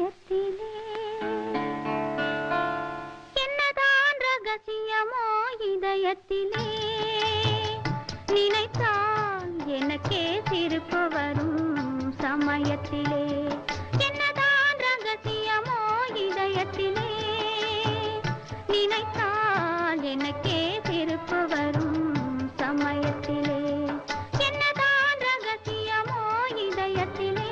சமயத்திலே என்னதான் ரகசியமோ இதயத்திலே நினைத்தால் எனக்கே சிரிப்பு வரும் சமயத்திலே என்னதான் ரகசியமோ இதயத்திலே நினைத்தால் எனக்கே சிரிப்பு வரும் சமயத்திலே என்னதான் ரகசியமோ இதயத்திலே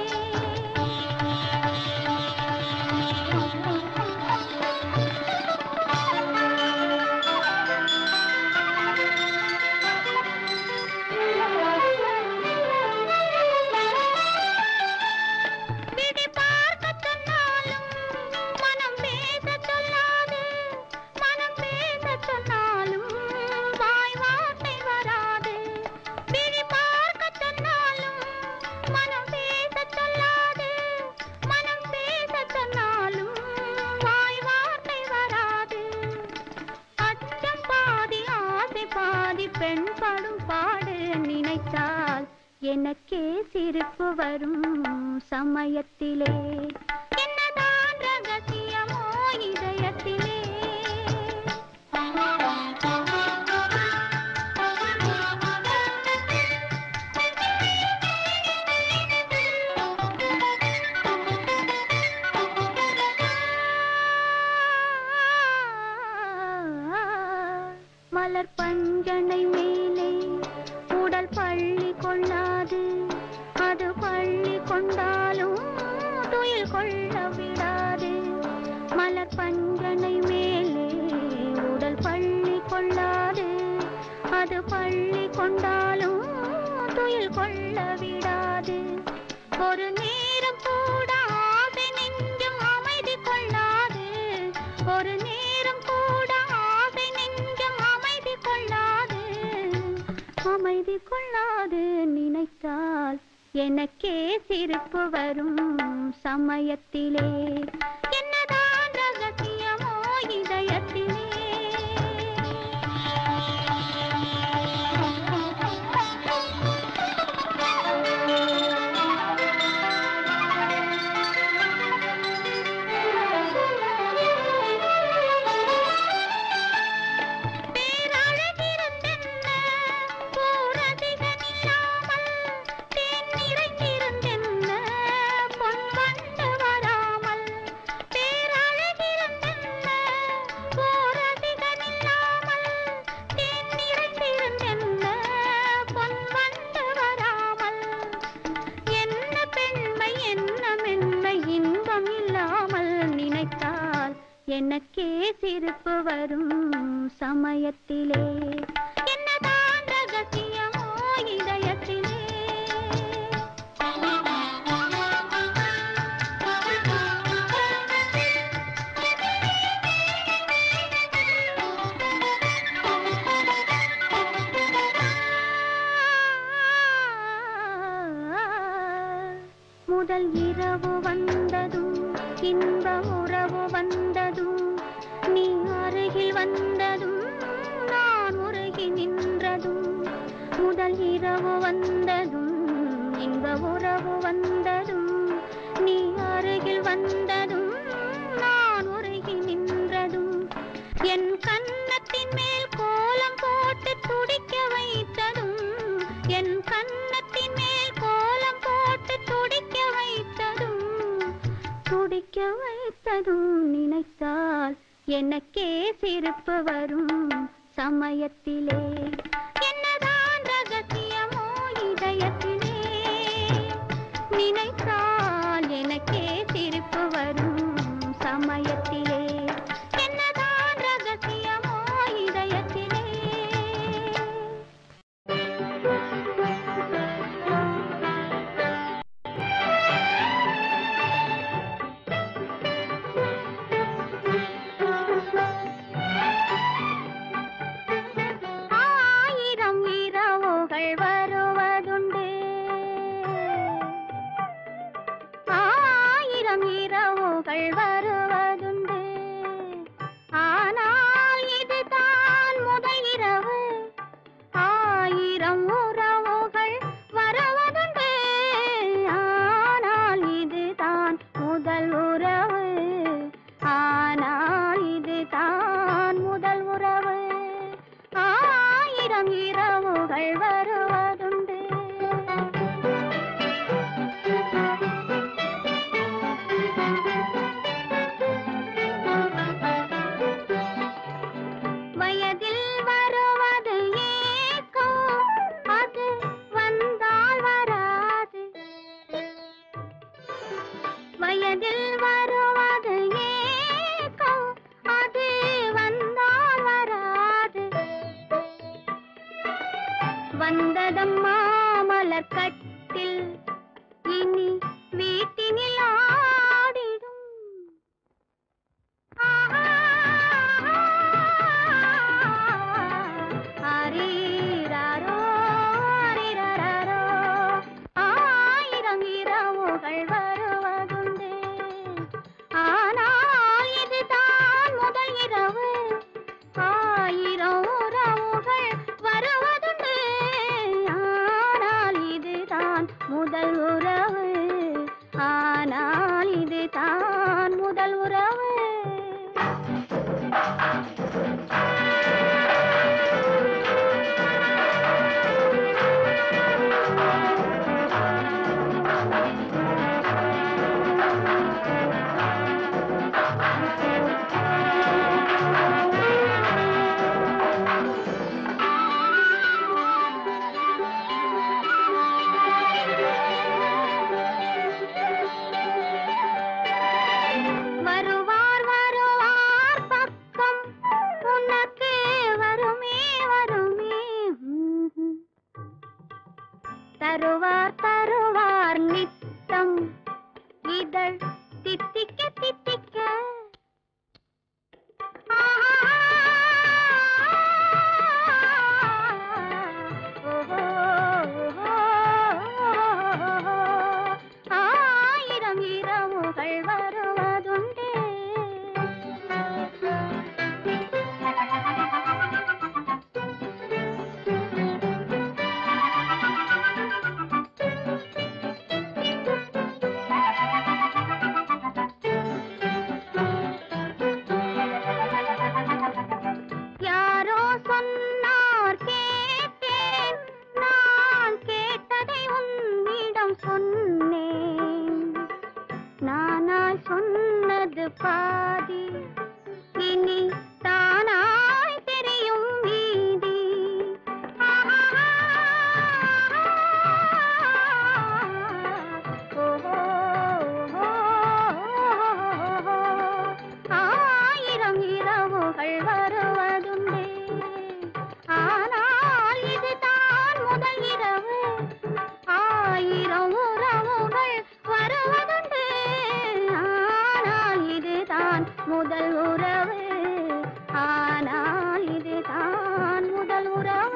விழி பார்க்கச் சொன்னாலும் மனம் பேசச் சொல்லாது. மனம் பேசச் சொன்னாலும் வாய் வார்த்தை வராது. விழி பார்க்கச் சொன்னாலும் மனம் பேசச் சொல்லாது. மனம் பேசச் சொன்னாலும் வாய் வார்த்தை வராது. அச்சம் பாதி ஆசை பாதி பெண் படும் பாடு நினைத்தால் எனக்கே சிரிப்பு வரும் சமயத்திலே என்னதான் ரகசியமோ இதயத்திலே மலர் பஞ்சனை மேலே உடல் பள்ளி கொள்ளாது அது பள்ளி கொண்டாலும் துயில் கொள்ள விடாது மலர் பஞ்சனை மேலே உடல் பள்ளி கொள்ளாது அது பள்ளி கொண்டாலும் துயில் கொள்ள விடாது ஒரு நேரம் கூட ஆசை நெஞ்சம் அமைதி கொள்ளாது ஒரு நேரம் கூட ஆசை நெஞ்சம் அமைதி கொள்ளாது அமைதி கொள்ளாது நினைத்தால் எனக்கே சிரிப்பு வரும் சமயத்திலே என்னதான் ரகசியமோ இதயத்திலே பேரழகிருந்தென்ன, பூரதிகனில்லாமல் தேன் நிறைந்திருந்தென்ன, பொன் வண்டு வராமல். பேரழகிருந்தென்ன, பூரதிகனில்லாமல் தேன் நிறைந்திருந்தென்ன, பொன் வண்டு வராமல். என்ன பெண்மை என்ன மென்மை இன்பம் இல்லாமல் நினைத்தால் எனக்கே சிரிப்பு வரும் சமயத்திலே என்னதான் ரகசியமோ இதயத்திலே முதல் இரவு வந்ததும் இன்ப உறவு வந்ததும் நீ அருகில் வந்ததும் நான் உருகி நின்றதும் முதல் இரவு வந்ததும் இன்ப உறவு வந்ததும் நீ அருகில் வந்ததும் நான் உருகி நின்றதும் என் கன்னத்தின் மேல் கோலம் போட்டு துடிக்க வைத்ததும் என் கன்னத்தின் மேல் கோலம் போட்டு துடிக்க வைத்ததும் துடிக்க வைத்ததும் நினைத்தால் எனக்கே சிரிப்பு வரும் சமயத்திலே என்னதான் ரகசியமோ இதயத்திலே நினைத்தால் எனக்கே சிரிப்பு வரும் சமயத்திலே என்னதான் ரகசியமோ இதயத்திலே ஆயிரம் இரவுகள் வருவதுண்டு கட்டில் இனி வீட்டினில் ஆடிடும் ஆரீராரோ, ஆரீராரோ, ஆயிரம் இரவுகள் வருவதுண்டு ஆனால் இதுதான் முதல் இரவு ஆயிரம் உறவுகள் வருவதுண்டு ஆனால் இதுதான் முதல் உறவு ஆனால் இதுதான் முதல் உறவு வருவார் வருவார் பக்கம் உனக்கு வருமே வருமே ம்ஹும். தருவார் தருவார் நித்தம் இதழ் தித்திக்க தித்திக்க ஆயிரம் இரவுகள் வருவதுண்டு யாரோ சொன்னார் கேட்டேன் நான் கேட்டதை உன்னிடம் சொன்னேன் நானாய் சொன்னது பாதி இனி தானாய் தெரியும் மீதி ஆயிரம் இரவுகள் வருவதுண்டே ஆனால் இதுதான் முதல் இரவு ஆயிரம் உறவுகள் வருவதுண்டு ஆனால் இதுதான் முதல் உறவு ஆனால் இதுதான் முதல் உறவு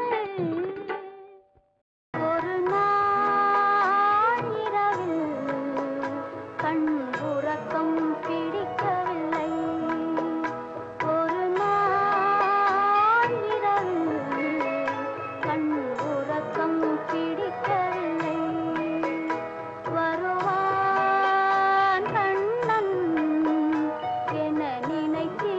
ஒரு நாள் இரவில் கண் உறக்கம் பிடிக்கவில்லை ஒரு நாள் இரவில் கண் உறக்கம் பிடிக்கவில்லை வருவான் கண்ணன் என நினைத்தேன்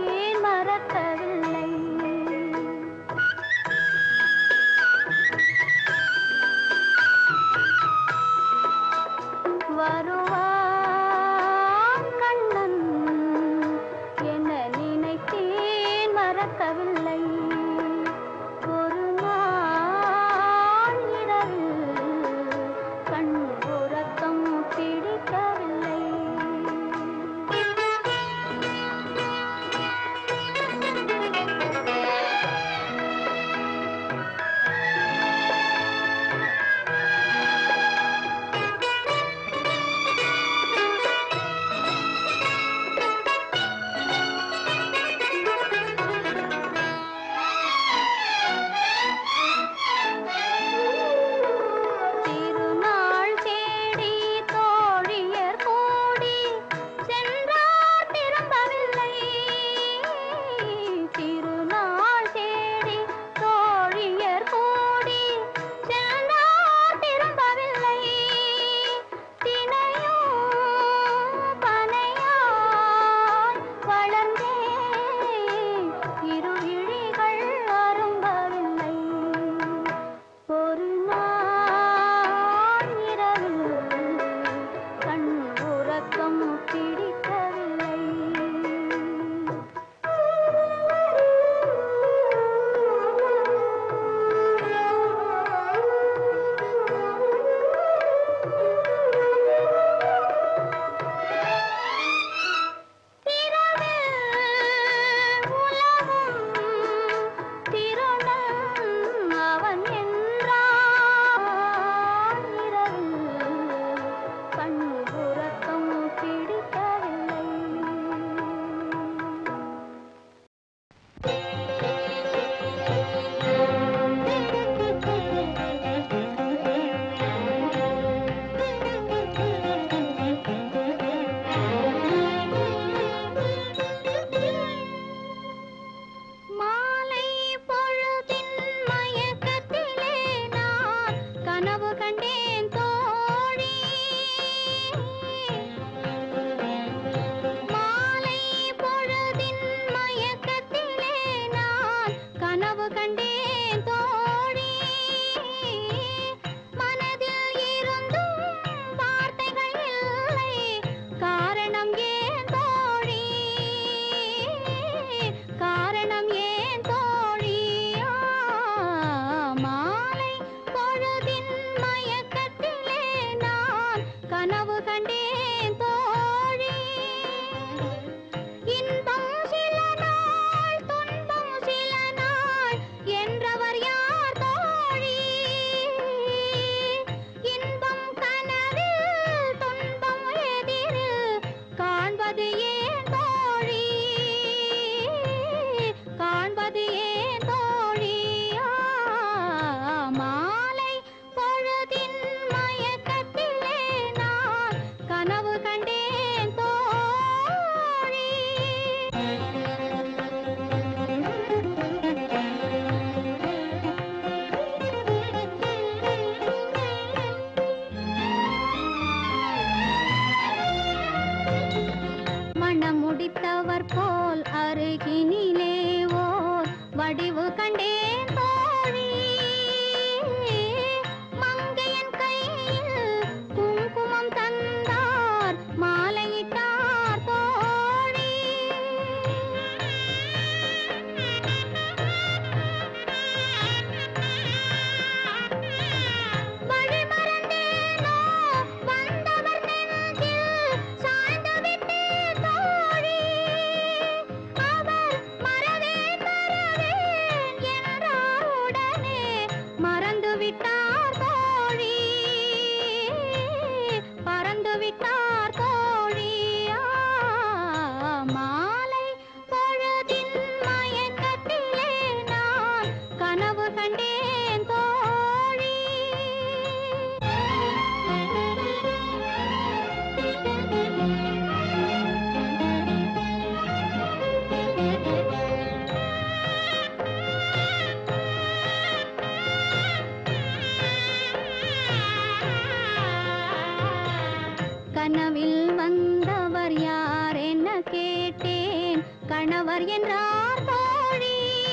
என்றார் தோழி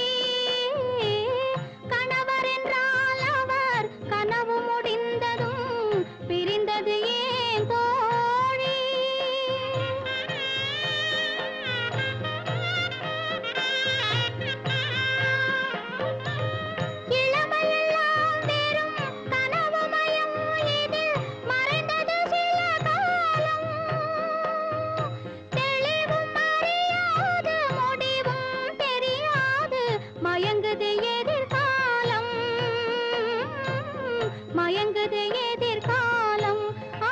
கணவர் என்றால் அவர் கனவு முடிந்ததும் பிரிந்தது ஏன் தோழி இளமையெல்லாம் வெறும் கனவுமயம் இதில் மறைந்தது சில காலம் தெளிவும் அறியாது முடிவும் தெரியாது மயங்குது எதிர்காலம் மயங்குது எதிர்காலம் ஆ,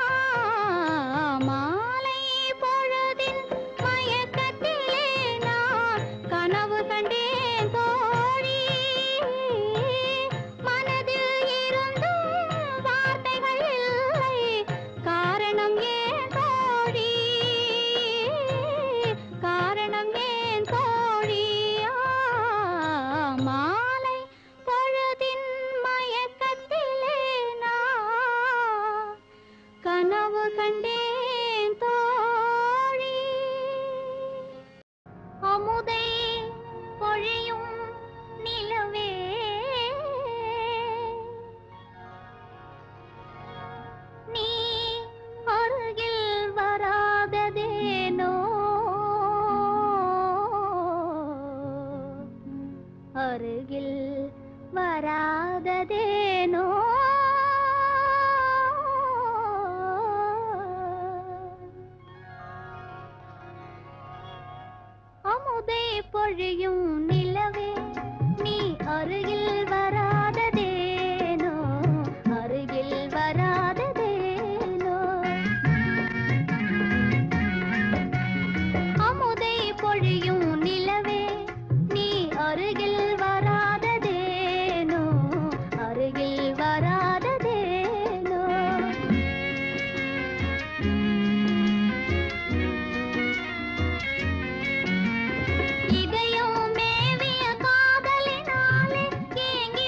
மாலை பொழுதின் மயக்கத்திலே நான் கனவு கண்டேன் தோழி மனதில் இருந்தும் வார்த்தைகள் இல்லை காரணம் ஏன் தோழி காரணம் ஏன் தோழி ஆ, மாலை பொழுதின் மயக்கத்திலே நான் கனவு கண்டேன் தோழி அமுதை பொழியும் நிலவே நீ அருகில் வராததேனோ அருகில் வராததேனோ அமுதே பொழியும் நிலவே நீ அருகில் வராததேனோ அருகில் வராததேனோ அமுதை பொழியும் நிலவே நீ அருகில் வராததேனோ அருகில் வராததேனோ இதயம் மேவிய காதலினாலே ஏங்கி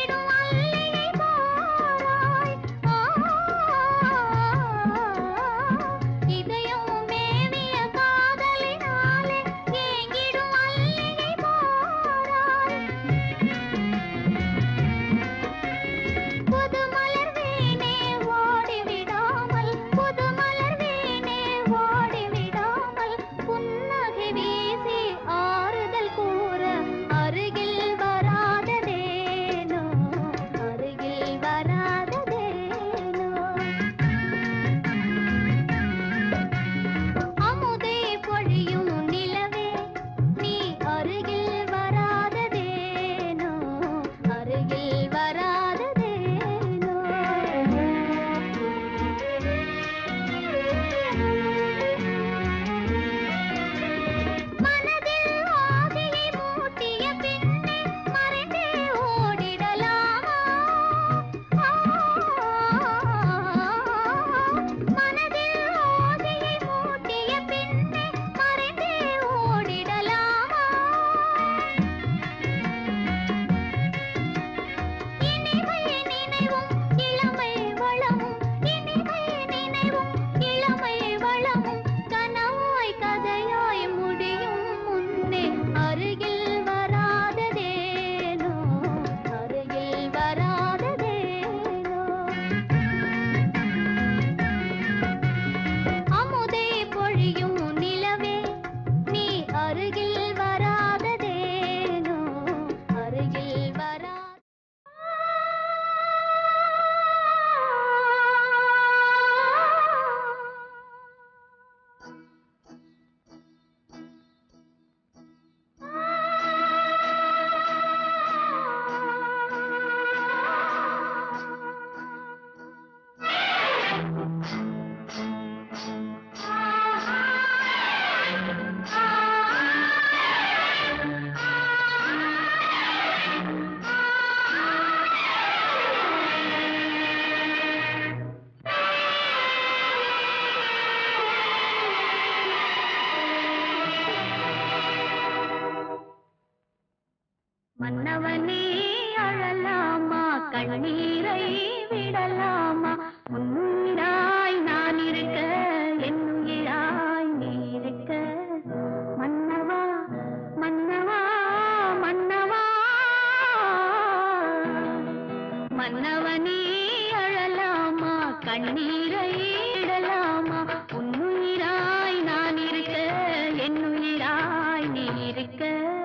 விடலாமா உன்னுயிராய் நான் இருக்க என்னுயிராய் நீ இருக்க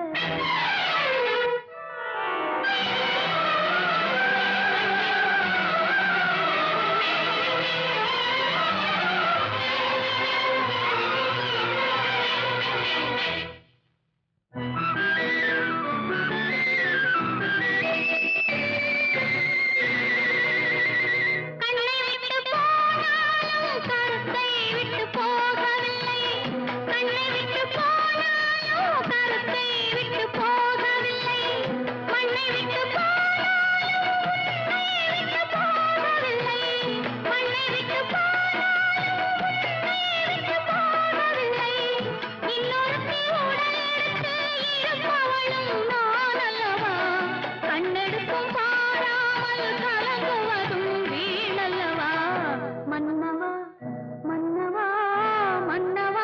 கண்ணை விட்டு போனாலும் கருத்தை விட்டு போகவில்லை கண்ணை விட்டு போனாலும் கருத்தை விட்டு போகவில்லை மண்ணை விட்டு போனாலும் உன்னை விட்டு போகவில்லை மண்ணை விட்டு போனாலும் உன்னை விட்டு போகவில்லை இன்னொருத்தி உடல் எடுத்து இருப்பவளும் நான் அல்லவா கண்ணெடுக்கும் பாராமல் கலங்குவதும் வீணல்லவா மன்னவா மன்னவா மன்னவா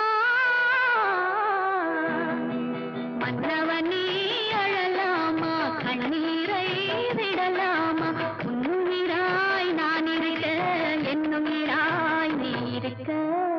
மன்னவனே அழலாமா கண்ணீரை விடலாமா உன்னுயிராய் நான் இருக்க என்னுயிராய் நீ இருக்க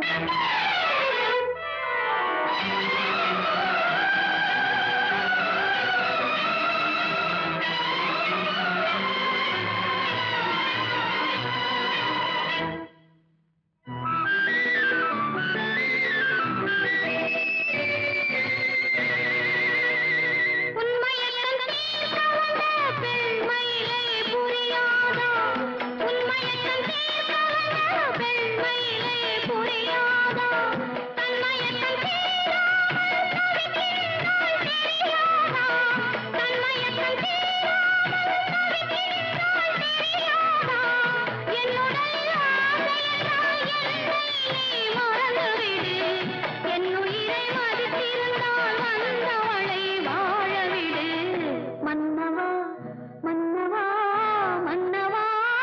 உண்மையெல்லாம் தீர்க்கவல்ல பெண்மையிலே புரியாதா உண்மையெல்லாம் தீர்க்கவல்ல பெண்மையிலே புரியாதா தன்மையெல்லாம் தீராமல் தவிக்கின்றாள் தெரியாதா தன்மையெல்லாம் தீராமல் தவிக்கின்றாள் தெரியாதா என்னுடைய ஆசையெல்லாம் என்னை நீ மறந்துவிடு என் உயிரை மதித்திருந்தால் வந்தவளை வாழவிடு மன்னவா மன்னவா மன்னவா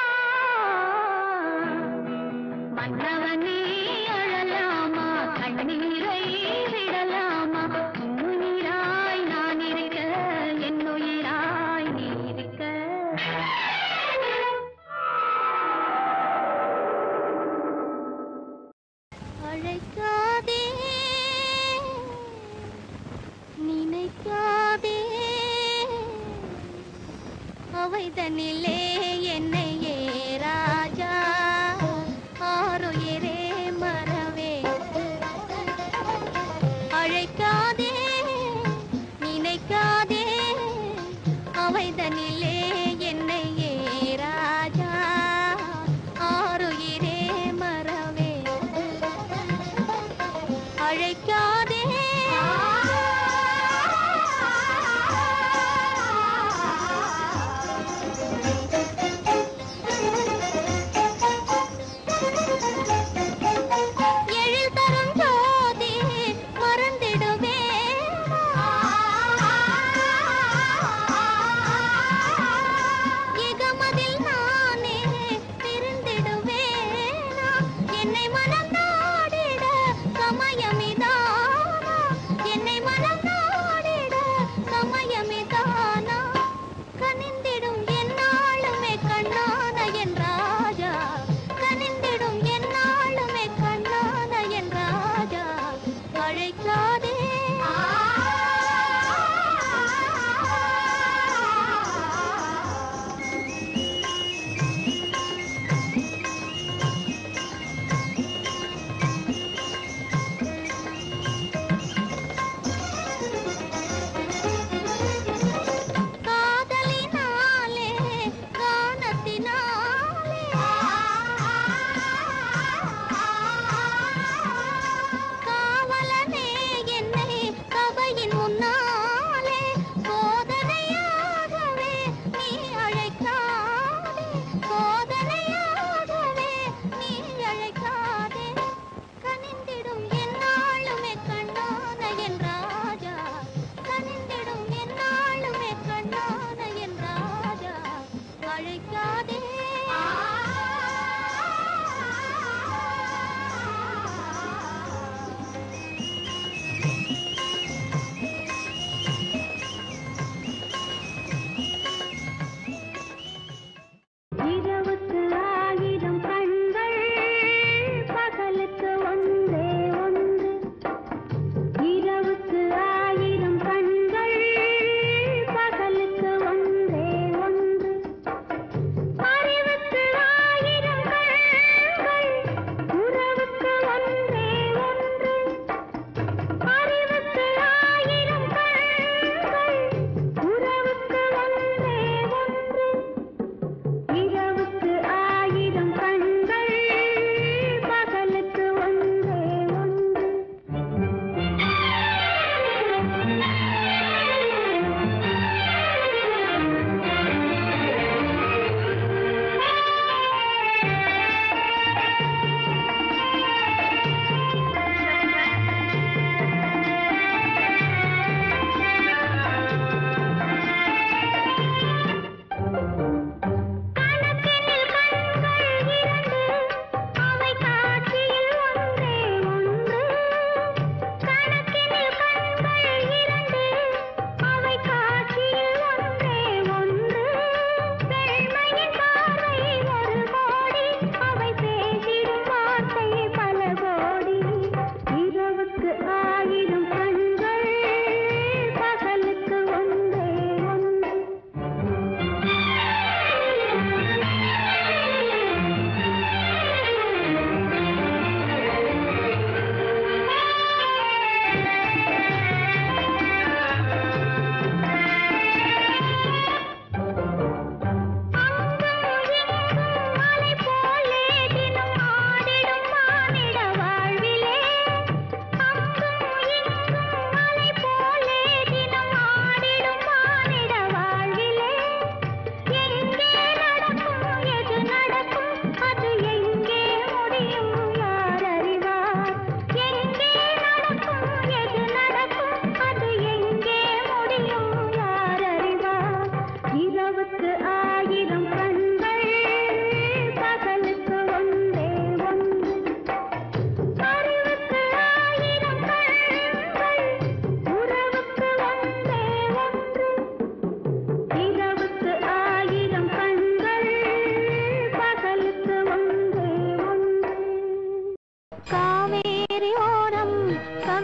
மன்னவனே அழலாமா கண்ணீரை விடலாமா உன்னுயிராய் நான் இருக்க என்னுயிராய் நீ இருக்க அழைக்காதே நினைக்காதே அவைதனிலே என்னை ஏ ராஜா ஆறுயிரே மறவே அழைக்காதே நினைக்காதே அவைதனிலே என்னை ஏ ராஜா ஆறுயிரே மறவே அழைக்காதே எழில் தரும் ஜோதி மறந்திடுவே இகமதில் நானே பிரிந்திடுவேனா என்னை மனம் நாடிட சமயமிதானா என்னை மனம் நாடிட சமயமிதானா கனிந்திடும் என்னாளுமே கண்ணான என் ராஜா கனிந்திடும் என்னாளுமே கண்ணான என் ராஜா அழைக்காதே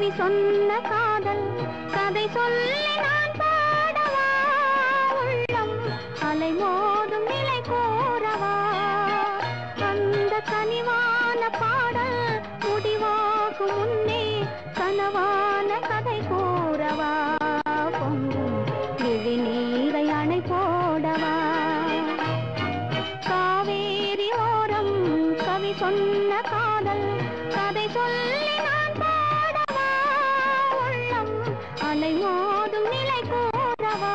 கவி சொன்ன காதல் கதை சொல்லி நான் பாடவா உள்ளம் அலை மோதும் நிலை கோரவா அந்த கனிவான பாடல் முடிவாகும் முன்னே கனவான கதை கூறவா பொங்கும் விழி நீரை அணை போடவா காவேரி ஓரம் கவி சொன்ன காதல் கதை சொல்லி நான் பாடவா உள்ளம் அலை மோதும் நிலை கூறவா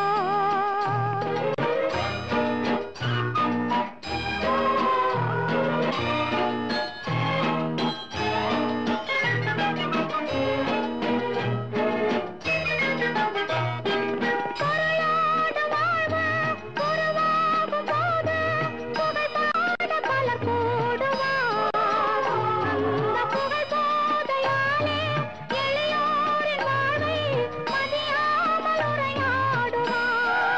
பொருளோடு வாழ்வு உருவாகும் போது புகழ் பாட பலர் கூடுவார். அந்த புகழ் போதையாலே எளியோரின் வாழ்வை மதியாமல் உரையாடுவார்.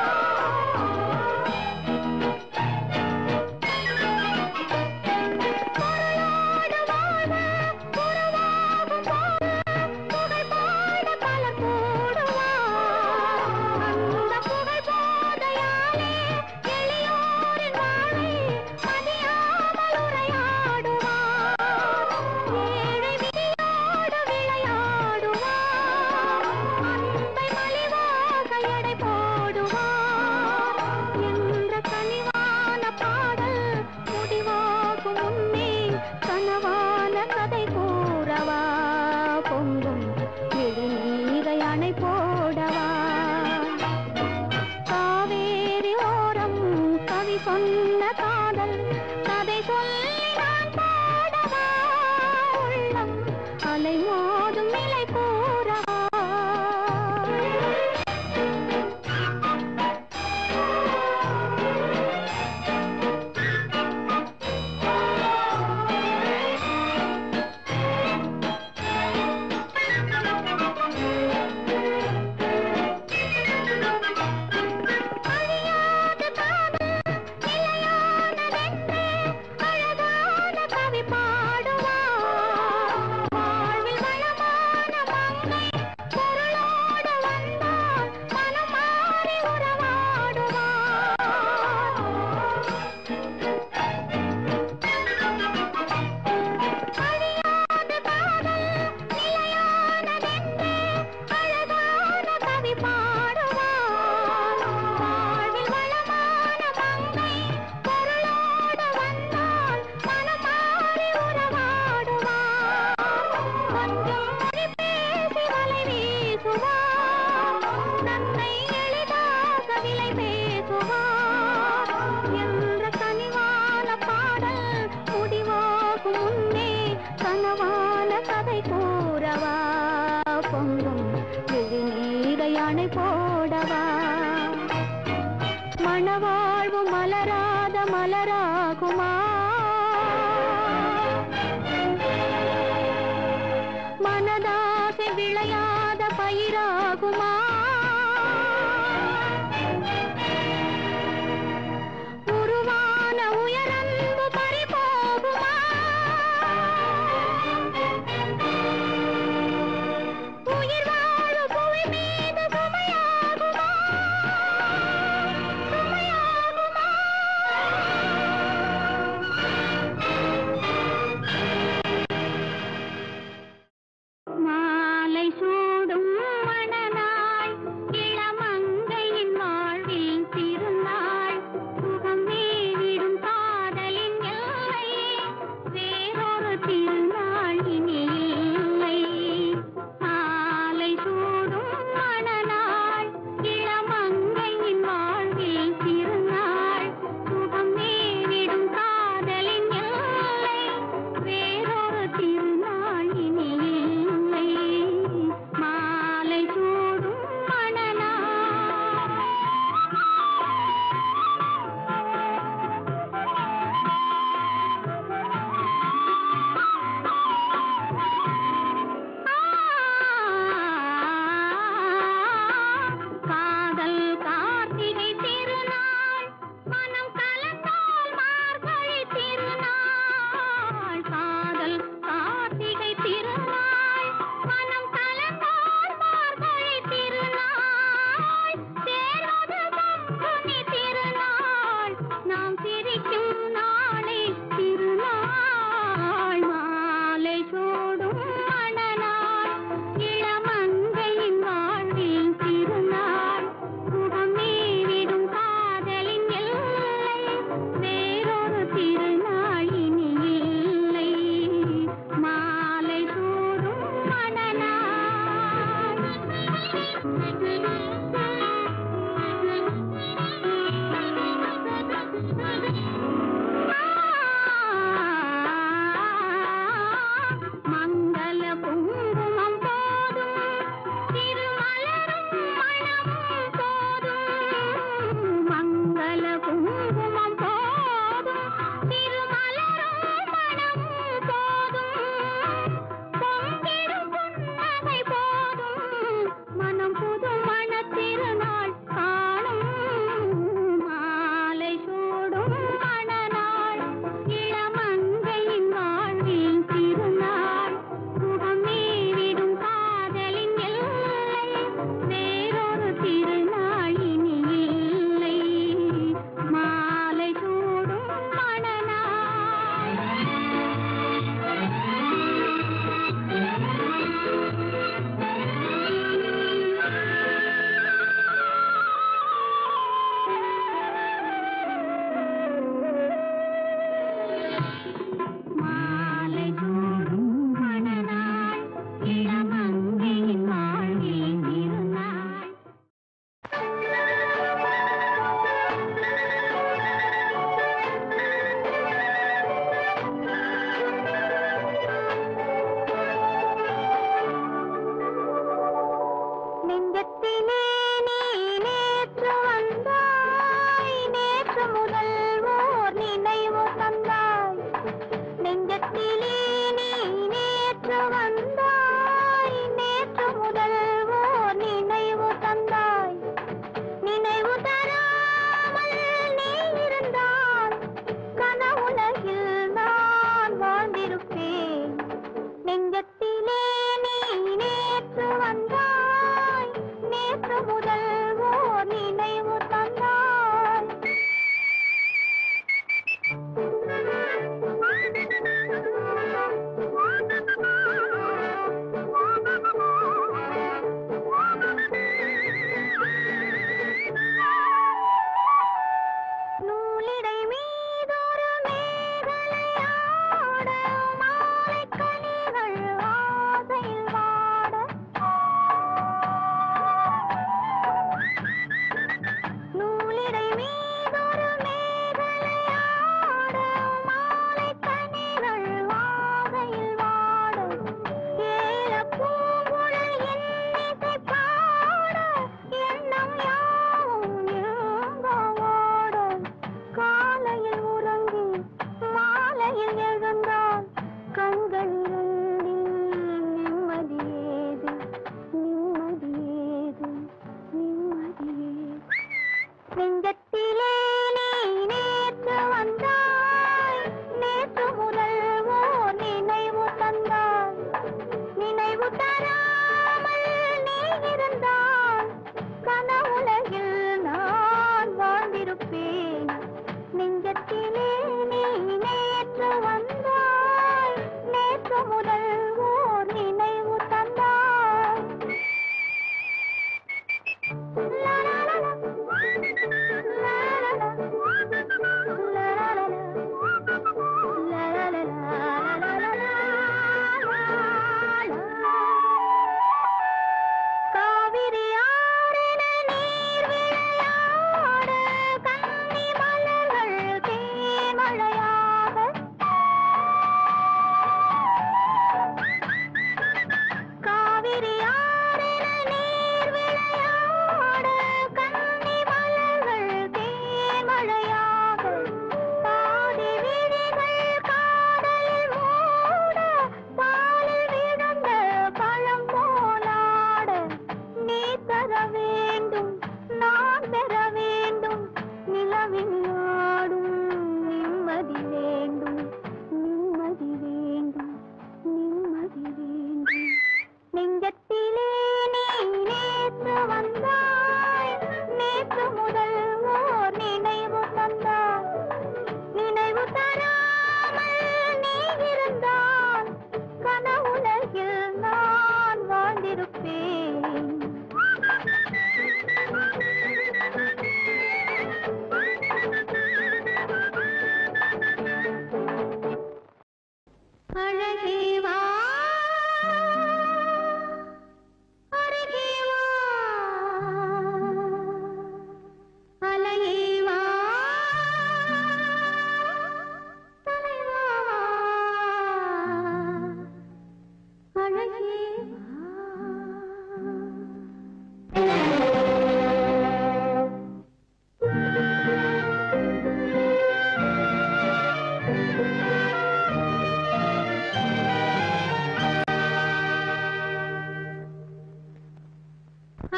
பொருளோடு வாழ்வு உருவாகும் போது புகழ் பாட பலர் கூடுவார். அந்த புகழ் போதையாலே எளியோரின் வாழ்வை மதியாமல் உரையாடுவார். ஏழை விதியோடு விளையாடுவார். அன்பை மலிவாக எடை போடுவார். என்ற கனிவான பாடல் முடிவாகும் முன்னே கனவான கதை கூறவா பொங்கும் விழி நீரை அணை போடவா காவேரி ஓரம் கவி சொன்ன காதல் கதை சொல்லி நான் பாடவா உள்ளம் அலை மோதும் நிலை கூறவா அழியாத காதல் நிலையானதென்று அழகான கவி பாடுவார். வாழ்வில் வளமான மங்கை பொருளோடு வந்தால் மனம் மாறி உறவாடுவார். அழியாத காதல் நிலையானதென்று அழகான கவி பாடுவார். வாழ்வில் வளமான மங்கை பொருளோடு வந்தால் மனம் மாறி உறவாடுவார். கொஞ்சம் மொழி பேசி வலை வீசுவார். தன்னை எளிதாக விலை பேசுவார். என்ற கனிவான பாடல் முடிவாகும் முன்னே கனவான கதை கூறவா பொங்கும் விழி நீரை அணை போடவா மணவாழ்வு மலராத மலராகுமா மனதாசை விளையாத பயிராகுமா உருவான உயரன்பு பறிபோகுமா உயிர் வாழ புவி மீது சுமையாகுமா சுமையாகுமா மாலை சூடும் மணநாள்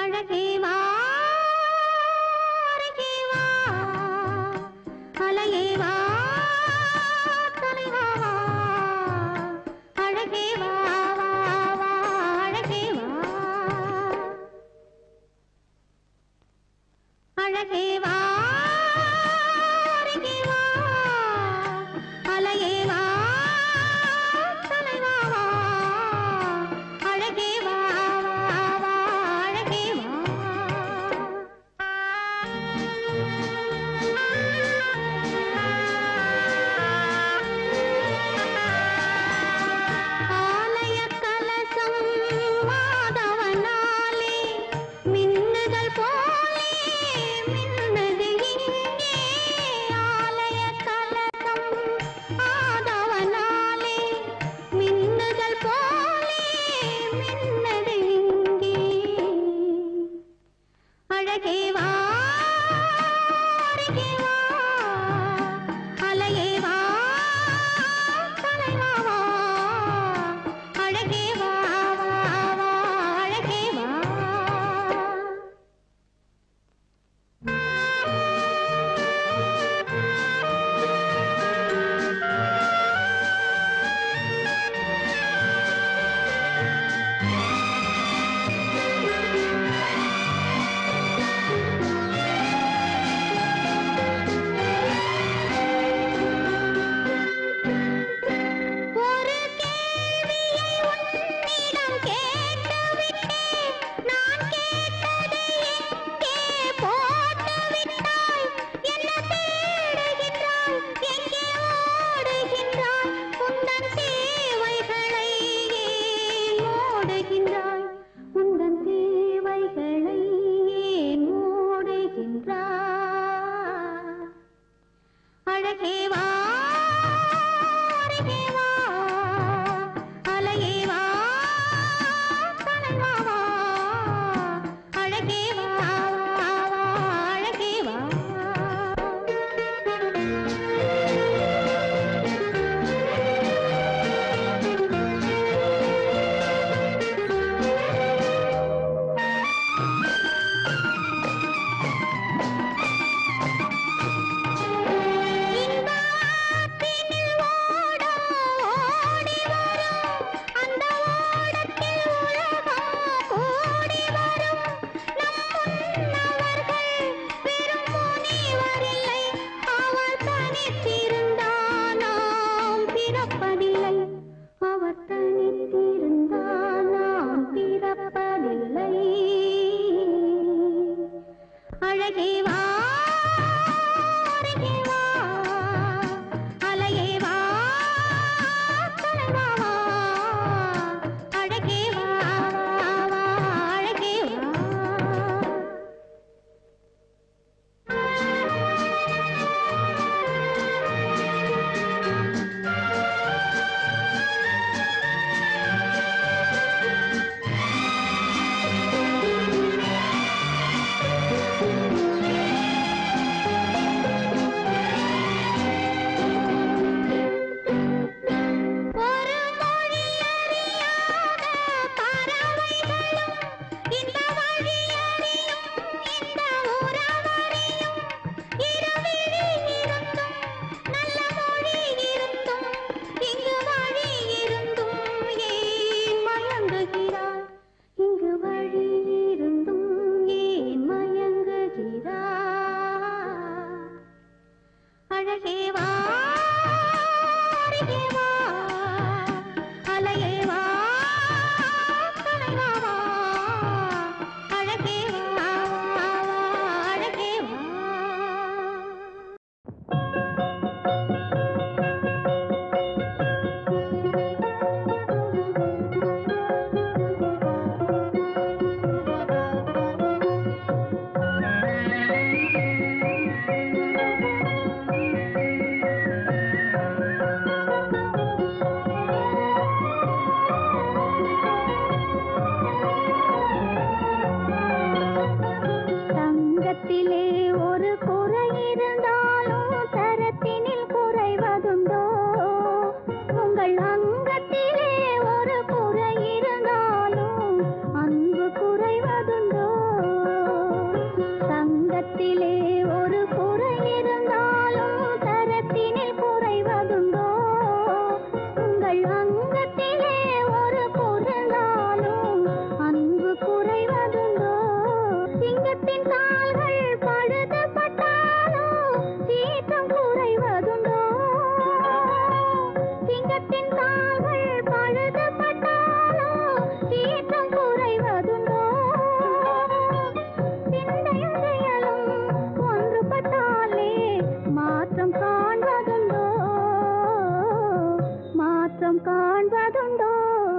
அழகே வா அருகே வா அலையே வா தலைவா வா அழகே வா வா வா அழகே வா அழகே வா அருகே வா அலையே வா தலைவா வா அழகே வா வா வா அழகே வா குறைவதுண்டோ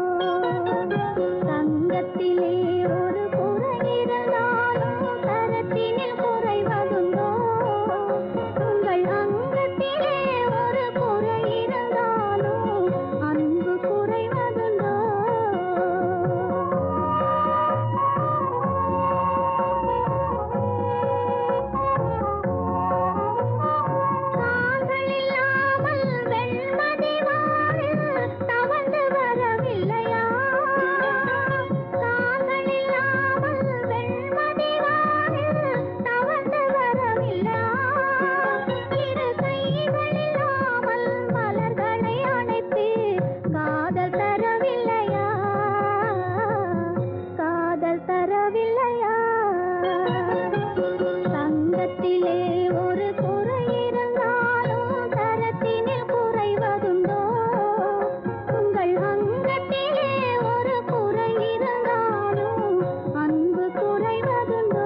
தங்கத்திலே ஒரு குறை இருந்தாலும் தரத்தினில் குறைவதுண்டோ உங்கள் அங்கத்திலே ஒரு குறை இருந்தாலும் அன்பு குறைவதுண்டோ கால்கள் இல்லாமல் வெண்மதி வானில் தவழ்ந்து வரவில்லையா கால்கள் இல்லாமல் வெண்மதி வானில் தவழ்ந்து வரவில்லையா இரு கைகள் இல்லாமல் மலர்களை அணைத்து காதல் தரவில்லையா காதல் தரவில்லையா தங்கத்திலே ஒரு குறை இருந்தாலும் தரத்தினில் குறைவதுண்டோ உங்கள் அங்கத்திலே ஒரு குறை இருந்தாலும் அன்பு குறைவதுண்டோ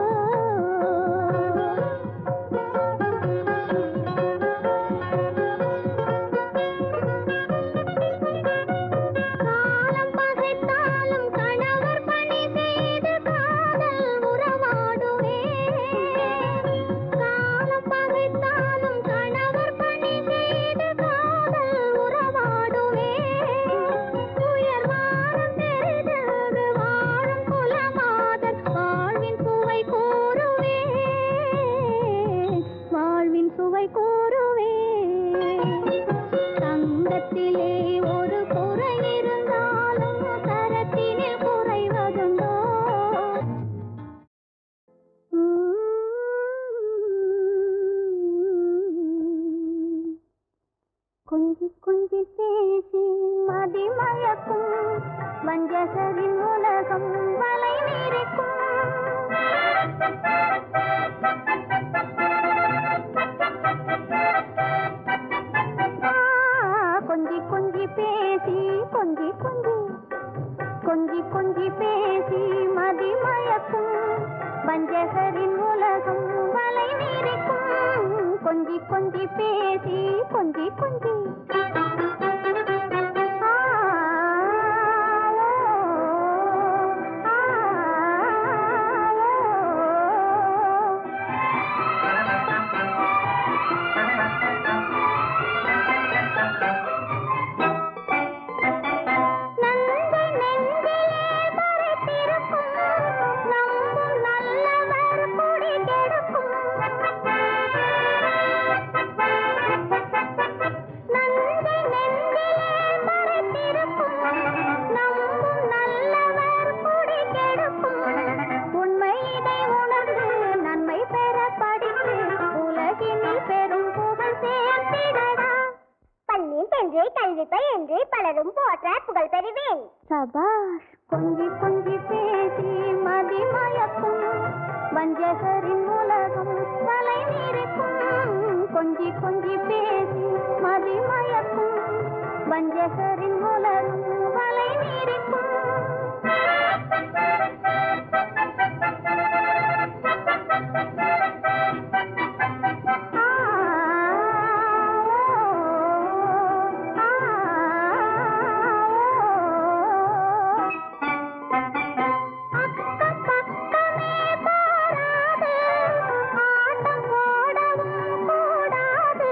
காலம் பகைத்தாலும் கணவர் பணி செய்து காதல் உறவாடுவே காலம் பகைத்தாலும் கணவர் பணி செய்து காதல் உறவாடுவே உயர் வாரம் தெரிந்தது வாழும் குலமாதர் வாழ்வின் சுவை கூறுவே வாழ்வின் சுவை கூறுவே தங்கத்திலே ஒரு குறை இருந்தாலும் தரத்தினில் குறைவதுண்டோ கொஞ்சி கொஞ்சி பேசி மதிமயக்கும் வஞ்சகரின் உலகம் வலை கொஞ்சி கொஞ்சி பேசி கொஞ்சி கொஞ்சி கொஞ்சி கொஞ்சி பேசி மதிமயக்கும் வஞ்சகரின் உலகம் வலை நீரிக்கும் கொஞ்சி கொஞ்சி பேசி கொஞ்சி கொஞ்சி ஆ, ஆ, ஆ, நந்தை நெஞ்சிலே மறைத்திருக்கும் நம்பும் நல்லவர் குடி கெடுக்கும் நந்தை நெஞ்சிலே மறைத்திருக்கும் நம்பும் நல்லவர் குடி கெடுக்கும் உண்மை இதை உணர்ந்து நன்மை பெற படித்து உலகினில் பெரும் புகழ் சேர்த்திடடா பள்ளி சென்று கல்வி பயின்று பலரும் போற்ற புகழ் பெறுவேன் சபாஷ் கொஞ்சி கொஞ்சி பேசி மதிமயக்கும் வஞ்சகரின் உலகம் தலை மீறிக்கும் கொஞ்சி கொஞ்சி பேசி மதிமயக்கும் வஞ்சகரின் உலகம் வலை மீறிக்கும் அக்கம் பக்கமே போராது ஆட்டம் போடவும் கூடாது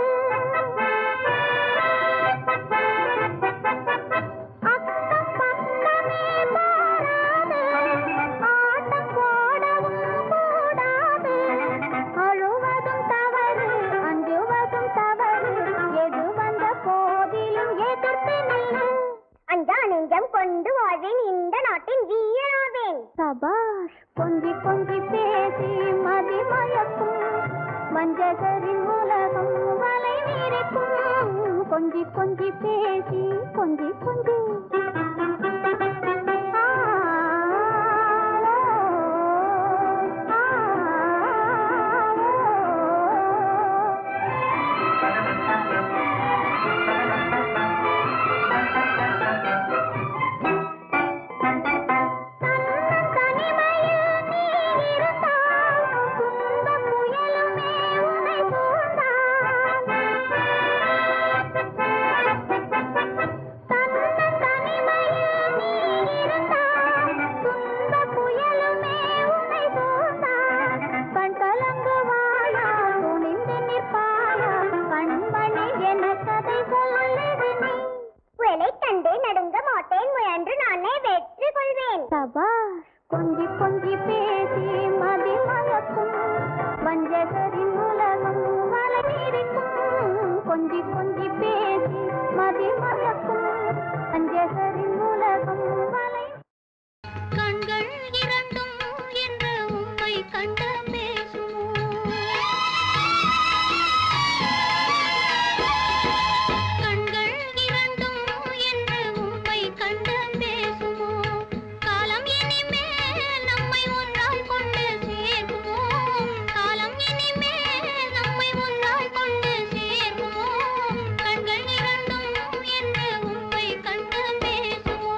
அக்கம் பக்கமே போராது ஆட்டம் போடவும் கூடாது அழுவதும் தவறு அஞ்சுவதும் தவறு எது வந்த போதிலும் எதிர்த்து நில்லு அஞ்சா நெஞ்சம் கொண்டு வாழ்வேன் இந்த நாட்டின் வீரனாவேன் சபாஷ் கொஞ்சி கொஞ்சி பேசி மதிமயக்கும் வஞ்சகரின் உலகம் வலை மீறிக்கும் கொஞ்சி கொஞ்சி பேசி கொஞ்சி கொஞ்சி ஆ, ஆ, தன்னன் தனிமையில் நீ இருந்தால் துன்பப் புயலுமே உன்னை சூழ்ந்தால். தன்னன் சபாஷ் கொஞ்சி கொஞ்சி பேசி மதி மயக்கும் வஞ்சகரின் உலகம் மலையிருக்கும் கொஞ்சி கொஞ்சி பேசி மதி மயக்கும் வஞ்சகரின் உலகம் மலை கண்கள் இரண்டும் என்ற உண்மை கண்ட பேசுமோ கண்கள் இரண்டும் என்ற உண்மை கண்ட பேசுமோ காலம் இனிமேல் நம்மை ஒன்றாய் கொண்டு சேர்க்குமோ காலம் இனிமேல் நம்மை ஒன்றாய் கொண்டு சேர்க்குமோ கண்கள் இரண்டும் என்ற உண்மை கண்ட பேசுமோ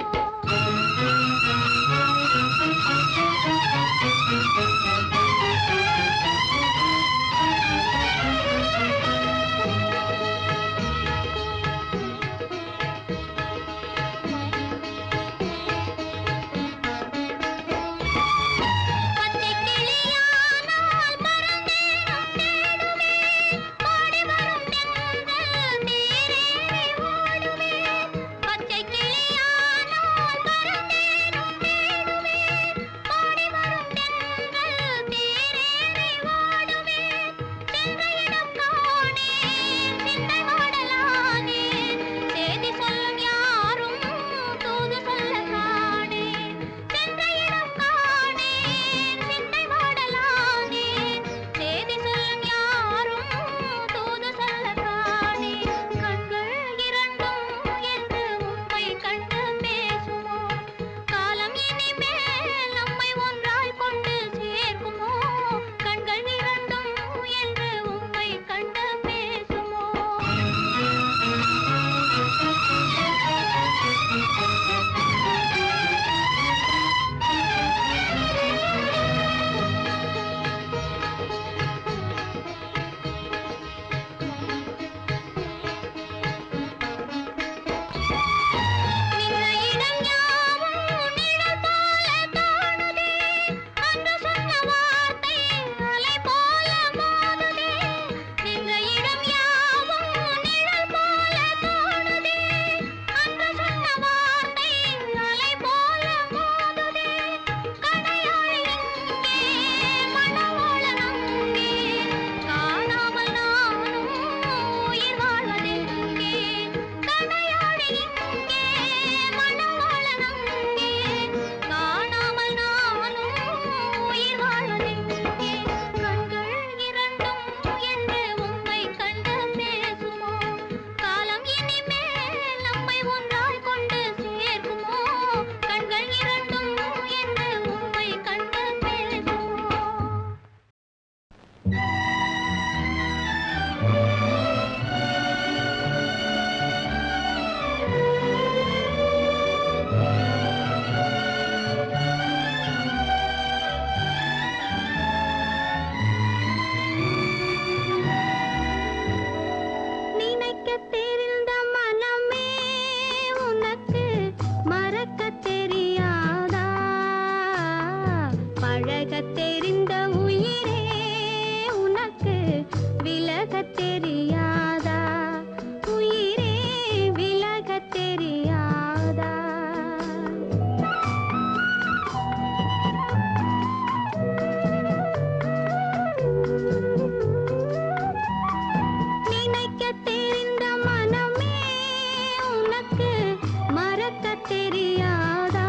பச்சை கிளியானால் பறந்தேனும் தேடுவேன் பாடி வரும் தென்றல் நீரேறி ஓடுவேன் பச்சை கிளியானால் பறந்தேனும் தேடுவேன் பாடி வரும் தென்றல் நீரேறி ஓடுவேன் சென்ற இடம் காணேன் சிந்தை வாடலானேன் செய்தி சொல்லும் யாரும் தூது சொல்ல காணேன் சென்ற இடம் காணேன் சிந்தை வாடலானேன் செய்தி சொல்லும் யாரும் தூது சொல்ல காணேன் கண்கள் இரண்டும் என்று உண்மை கண்டு பேசுமோ காலம் இனிமேல் நம்மை ஒன்றாய் கொண்டு சேர்க்குமோ கண்கள் இரண்டும் என்று உண்மை கண்டு பேசுமோ நின்ற இடம் யாவும் நிழல் போல தோணுதே அன்று சொன்ன வார்த்தை அலை போல மோதுதே நின்ற இடம் யாவும் நிழல் போல தோணுதே அன்று சொன்ன வார்த்தை அலை போல மோதுதே கடையாழி இங்கே மணவாளன் அங்கே காணாமல் நானும் உயிர் வாழ்வதெங்கே கடையாழி இங்கே மணவாளன் அங்கே காணாமல் நானும் உயிர் வாழ்வதெங்கே கண்கள் இரண்டும் என்று உண்மை கண்டு பேசுமோ காலம் இனிமேல் நம்மை ஒன்றாய் கொண்டு சேர்க்குமோ கண்கள் இரண்டும் என்று உண்மை கண்டு பேசுமோ நினைக்கத் தெரிந்த மனமே உனக்கு மறக்கத் தெரியாதா பழகத் தெரிந்த உயிரே உனக்கு விலகத் தெரியாதா உயிரே விலகத் தெரியாதா நினைக்கத் தெரிந்த மனமே உனக்கு மறக்கத் தெரியாதா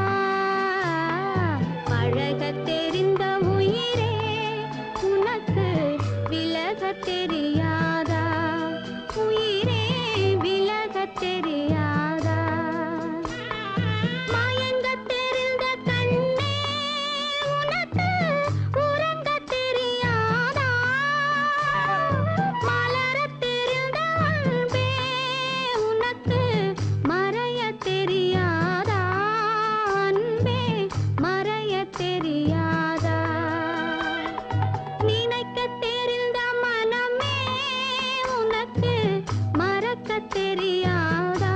பழகத் தெரிந்த உயிரே உனக்கு விலகத் தெரியாதா உயிரே விலகத் தெரியாதா மயங்கத் தெரிந்த கண்ணே உனக்கு உறங்கத் தெரியாதா மலரத் தெரிந்த அன்பே உனக்கு மறையத் தெரியாதா அன்பே மறையத் தெரியாதா நினைக்கத் தெரிந்த மனமே உனக்கு மறக்கத் தெரியாதா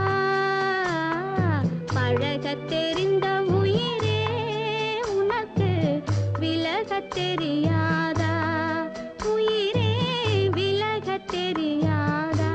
பழகத் தெரிந்த உயிரே உனக்கு விலகத் தெரியாதா உயிரே விலகத் தெரியாதா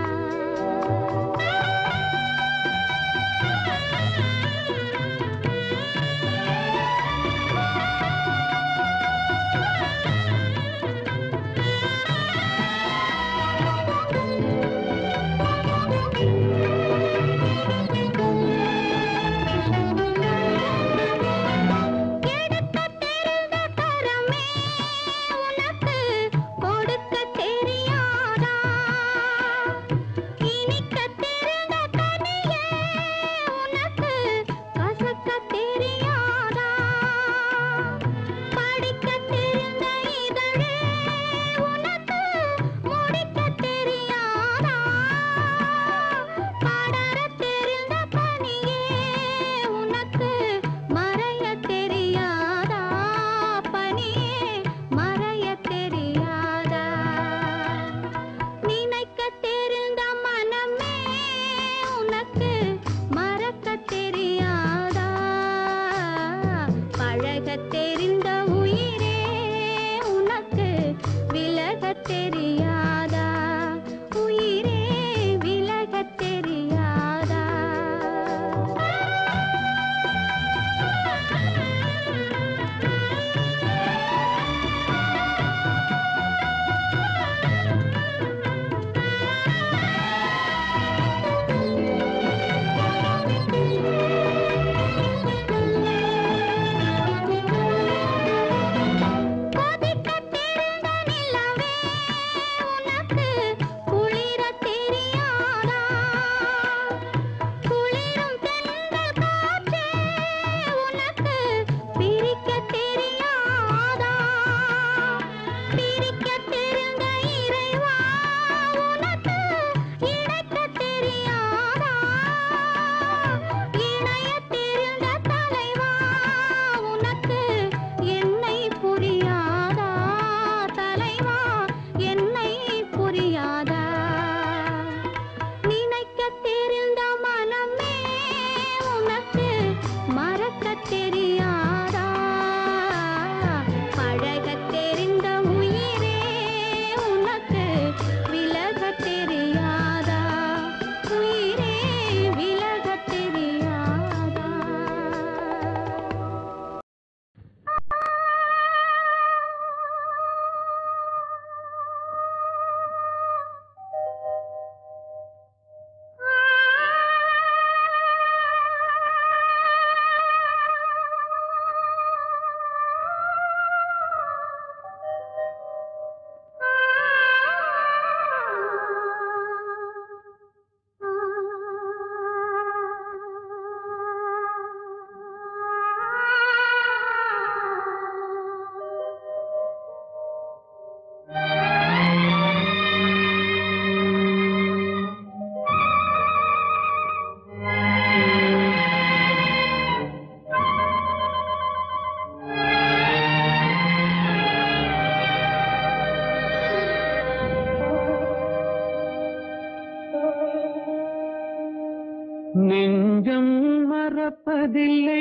நெஞ்சம் மறப்பதில்லை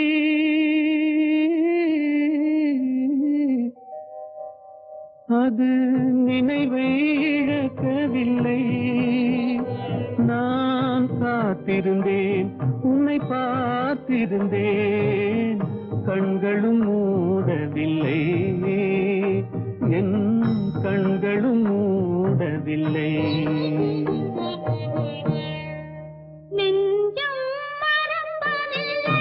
அது நினைவை இழக்கவில்லை நான் காத்திருந்தேன் உன்னை பார்த்திருந்தேன் கண்களும் மூடவில்லை என் கண்களும் மூடவில்லை நெஞ்சம் மறப்பதில்லை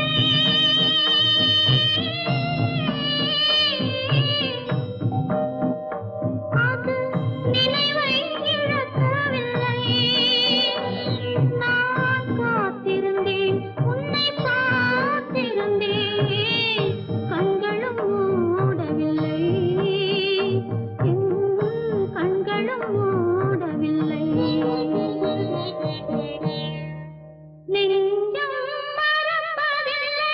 அது நினைவை இழக்கவில்லை நான் காத்திருந்தேன் உன்னை பார்த்திருந்தேன் கண்களும் மூடவில்லை என் கண்களும் மூடவில்லை நெஞ்சம் மறப்பதில்லை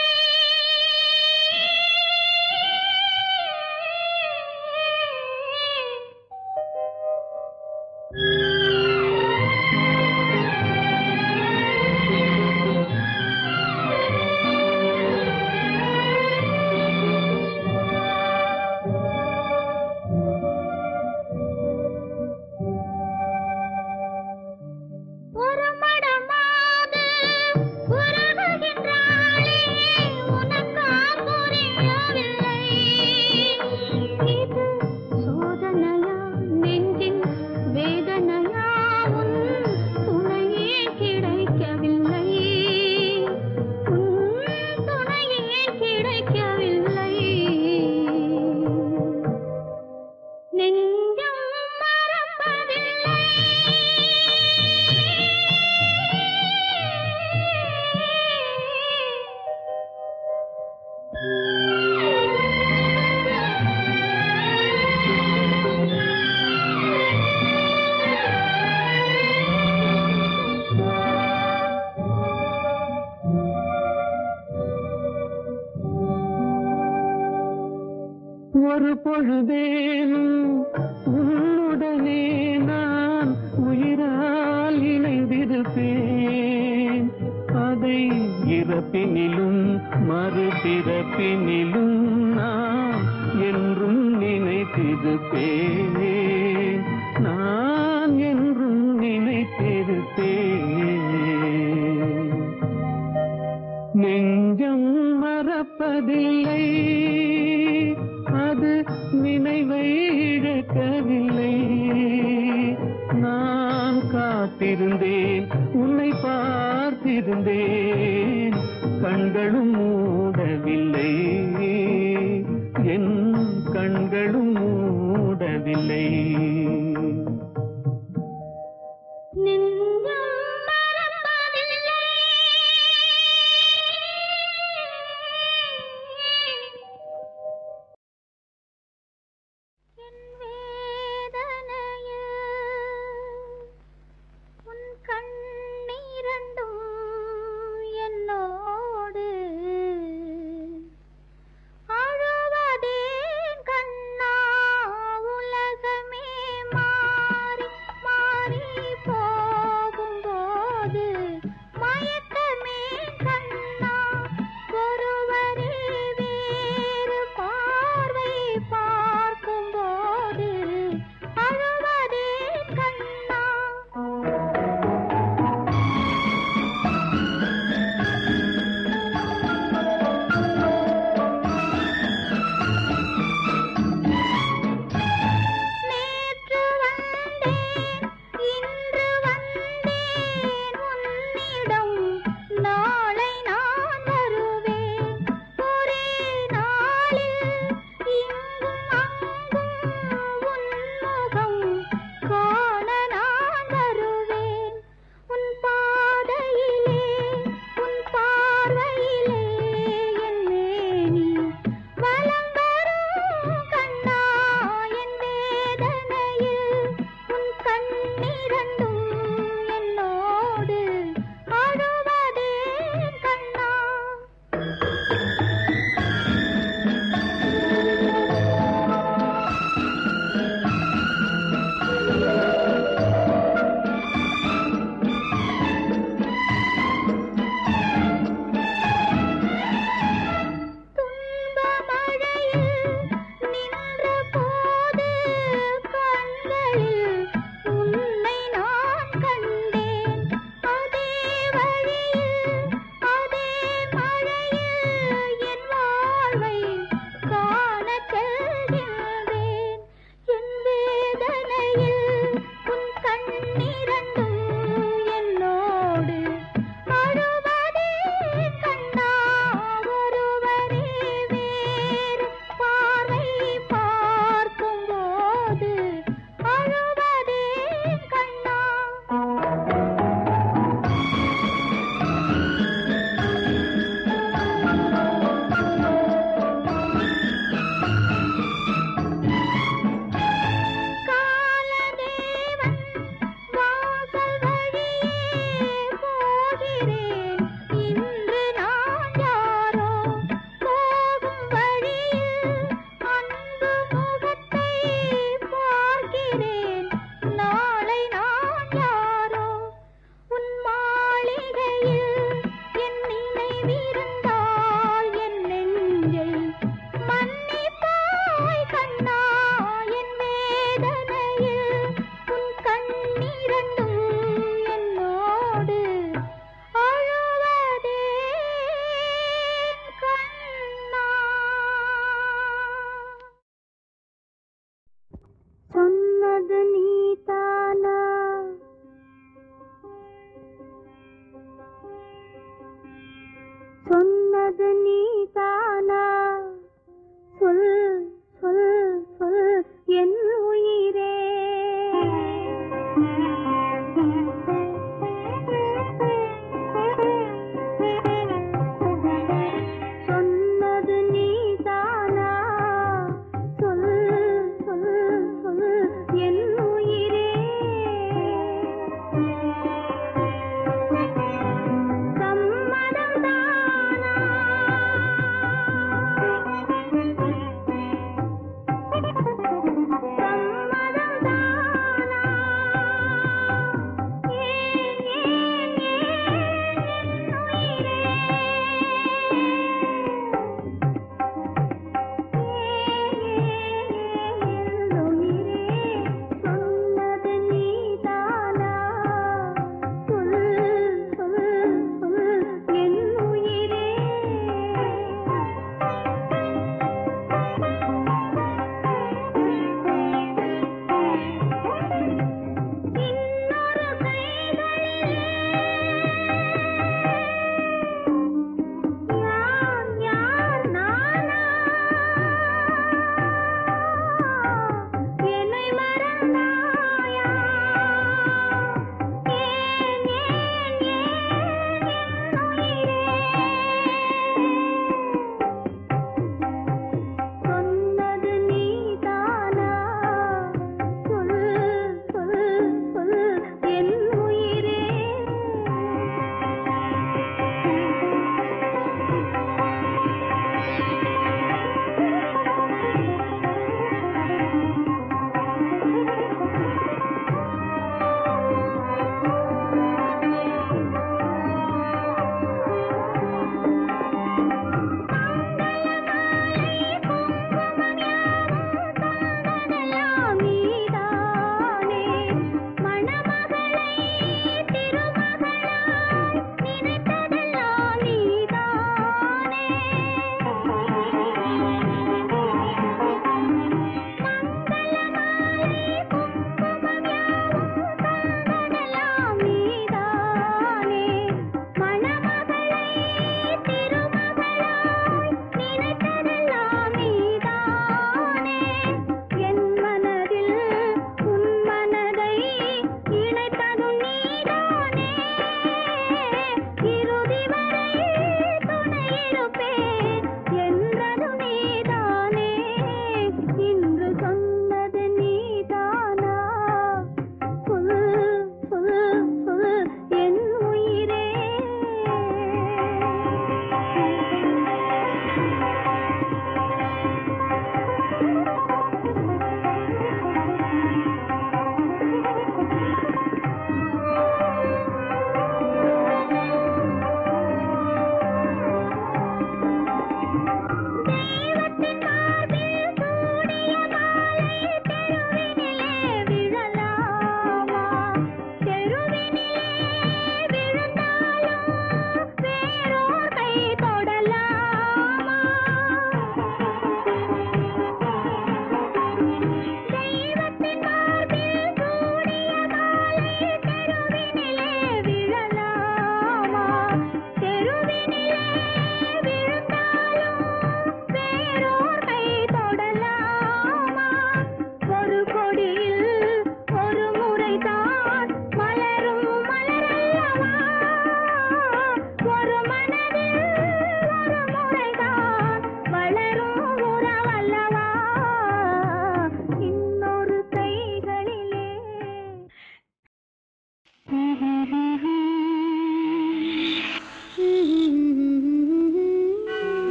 ஒரு மடமாது உருகுகின்றாளே உனக்கா புரியவில்லை இது சோதனையா நெஞ்சின் வேதனையா உன் துணையே கிடைக்கவில்லை உன் துணையே கிடைக்கவில்லை நெஞ்சம் மறப்பதில்லை ஒரு பொழுதேனும் உன்னுடனே நான் உயிரால் இணைந்திருப்பேன் அதை இறப்பினிலும் மறுபிறப்பினிலும் நான் என்றும் நினைத்திருப்பேன் நான் என்றும் நினைத்திருப்பேன் நெஞ்சம் மறப்பதில்லை அது நினைவை இழக்கவில்லை நான் காத்திருந்தேன் உன்னை பார்த்திருந்தேன் கண்களும் மூடவில்லை என் கண்களும் மூடவில்லை நெஞ்சம் மறப்பதில்லை என் வேதனைய உன் கண்ணீரண்டும் என்னோடு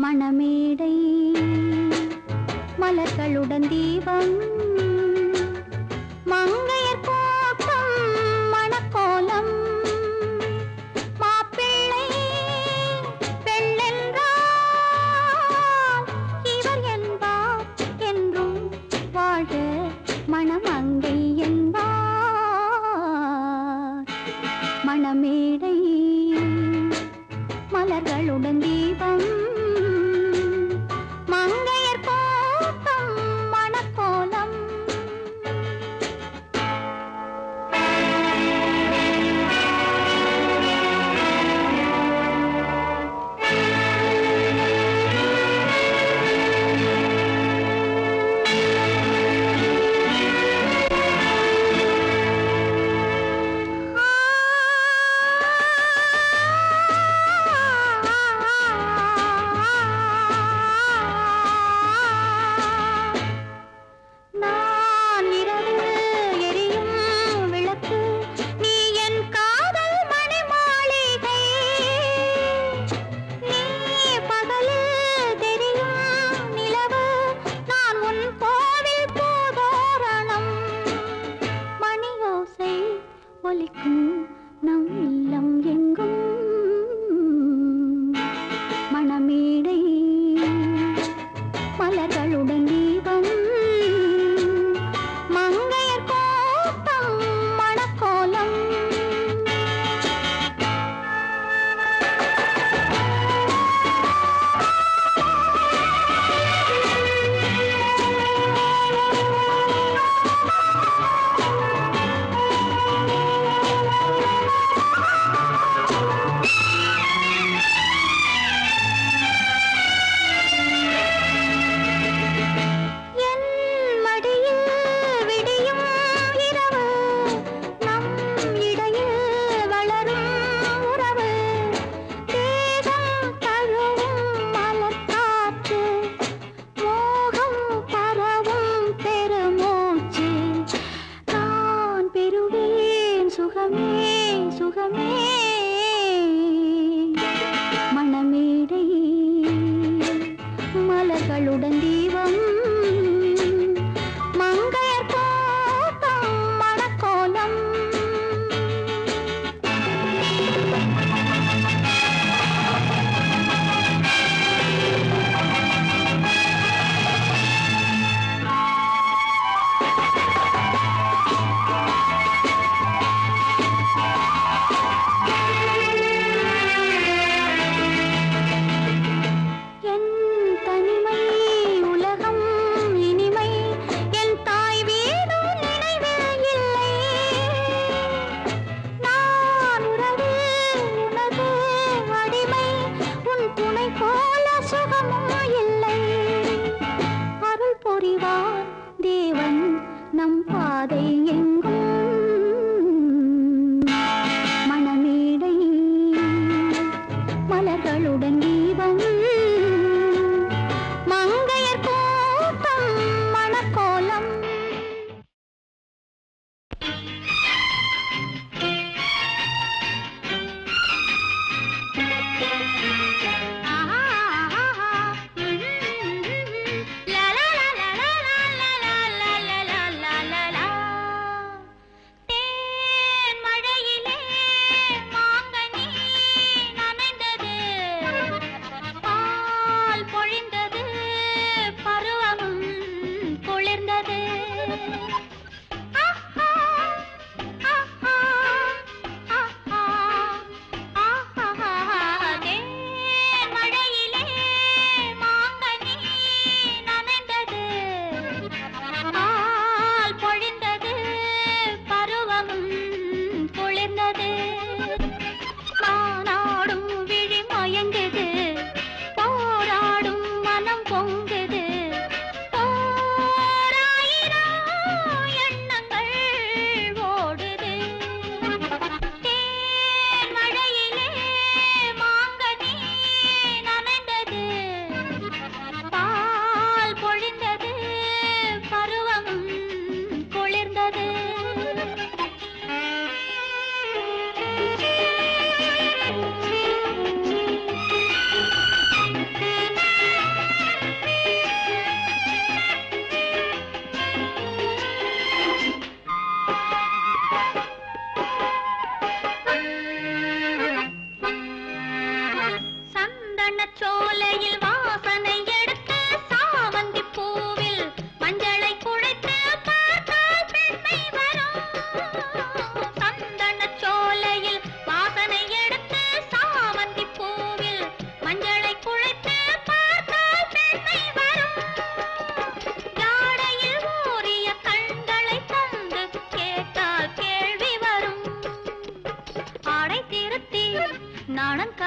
மணமேடை மலர்களுடன் தீபம் மங்கையர் கோட்டம் மணக்கோலம் மாப்பிள்ளை பெண்ணென்றால் இவர் என்பார் என்றும் வாழ்க மணமங்கை என்பார் மணமேடை மலர்களுடன் தீபம் மங்கையர் கோட்டம் மணக்கோலம் நான் இரவு எரியும் விளக்கு நீ என் காதல் மணி மாளிகை நீ பகலில் தெரியும் நிலவு நான் உன் கோவில் பூதோரணம் மணியோசை ஒலிக்கும் நம் இல்லம் எங்கும் மணமேடை மலர்களுடன் தீபம் மங்கையர் கோட்டம் மணக்கோலம் ஆ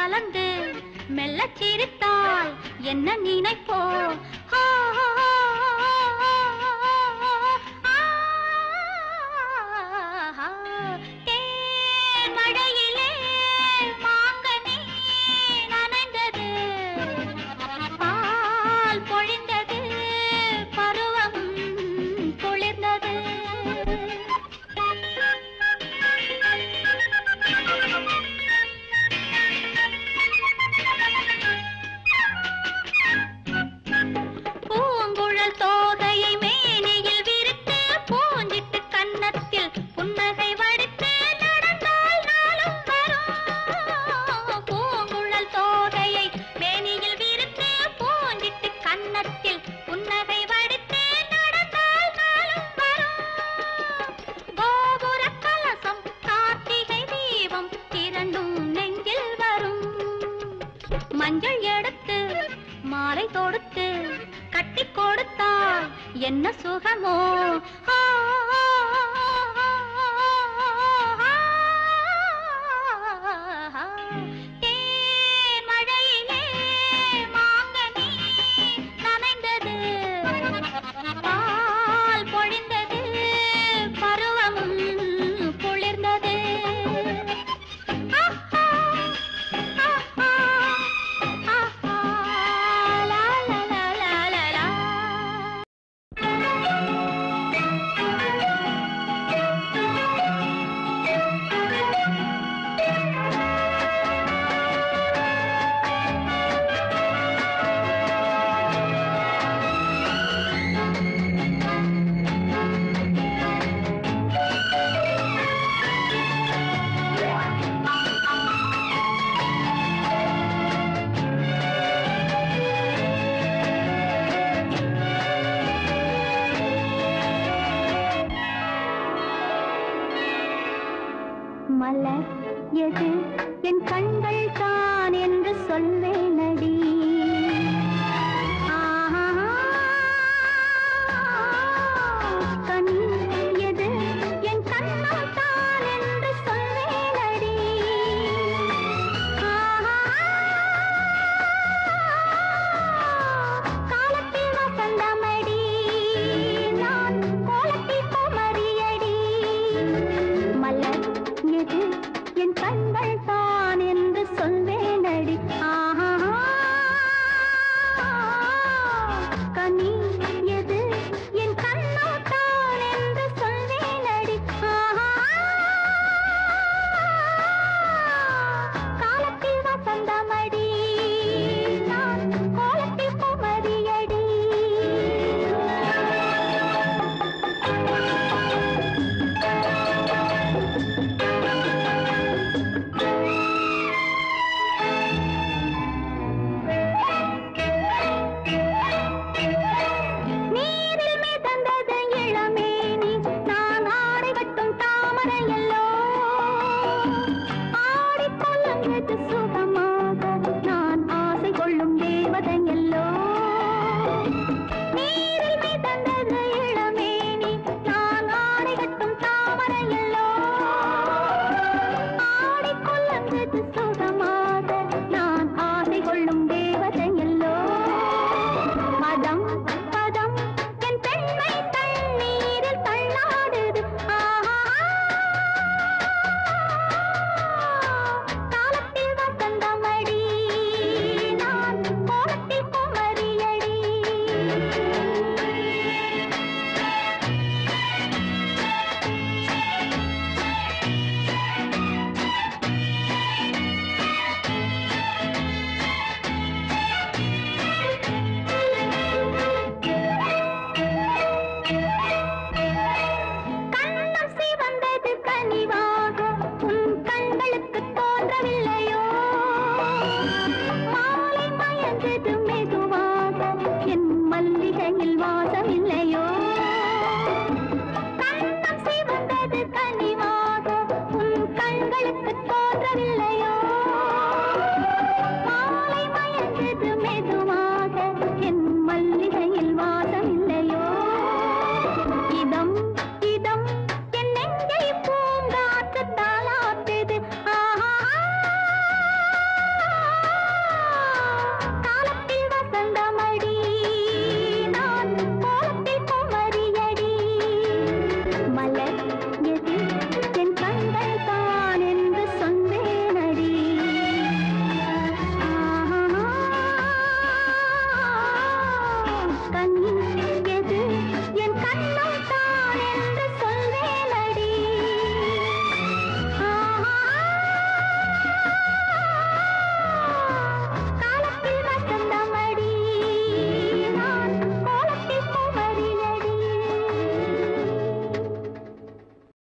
கலந்து மெல்ல சிரித்தால் என்ன நினைப்போ ஆ, ஆ, தேன் மழையிலே மாங்கனி நனைந்தது பால் பொழிந்தது பருவம் குளிர்ந்தது பூங்குழல் தோகையை மேனியில் விரித்து பூஞ்சிட்டு கன்னத்தில் புன்னகை வடித்து நடந்தால் நாளும் வரும் பூங்குழல் தோகையை மேனியில் விரித்து பூஞ்சிட்டு கன்னத்தில் புன்னகை வடித்து நடந்தால் நாளும் வரும் கோபுர கலசம் கார்த்திகை தீபம் இரண்டும் நெஞ்சில் வரும் மஞ்சள் எடுத்து மாலை தொடுத்து கட்டி கொடுத்தால் என்ன சுகமோ ஆ, தேன் மழையிலே மாங்கனி நனைந்தது பால் பொழிந்தது பருவமும் குளிர்ந்தது ஆஹா, ஆஹா, ஆஹா, லா, லா, லா, லா, லா, லா. மலர் எது என் கண்கள் தான் என்று சொல்வேனடி